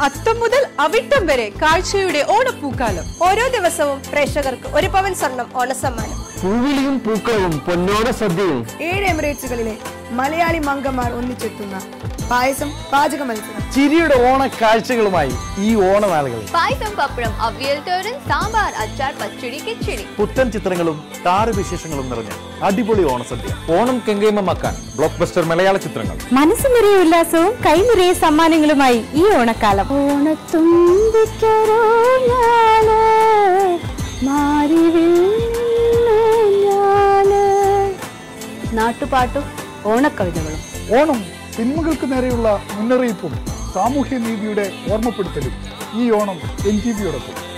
അത്തം മുതൽ അവിട്ടം വരെ കാഴ്ചയുടെ ഓണപ്പൂക്കാലം ഓരോ ദിവസവും പ്രേക്ഷകർക്ക് ഒരു പവൻ സ്വർണം ഓണസമ്മാനം പൂവിളിയും പൂക്കളവും പൊന്നോട സദ്യയും ഏഴ് എമിറേറ്റ്സുകളിലെ മലയാളി മങ്കമാർ ഒന്നിച്ചെത്തുന്ന പായസം പാചക മത്സരം ചിരിയുടെ ഓണക്കാഴ്ചകളുമായി ഈ ഓണനാളുകളിൽ പായസം പപ്പടം അവിയൽ തോരൻ സാമ്പാർ അച്ചാർ പച്ചടി കിച്ചടി പുത്തൻ ചിത്രങ്ങളും താരവിശേഷങ്ങളും നിറഞ്ഞ അടിപൊളി ഓണസദ്യ ഓണം കെങ്കേമമാക്കാൻ ബ്ലോക്ക് ബസ്റ്റർ മലയാള ചിത്രങ്ങൾ മനസ്സ് നിറയെ ഉല്ലാസവും കൈ നിറയെ സമ്മാനങ്ങളുമായി ഈ ഓണക്കാലം നാട്ടുപാട്ടും ഓണക്കവിതകളും ഓണം തിന്മകൾക്ക് നേരെയുള്ള മുന്നറിയിപ്പും സാമൂഹ്യ നീതിയുടെ ഓർമ്മപ്പെടുത്തലും ഈ ഓണം എൻ ടി വിയോടൊപ്പം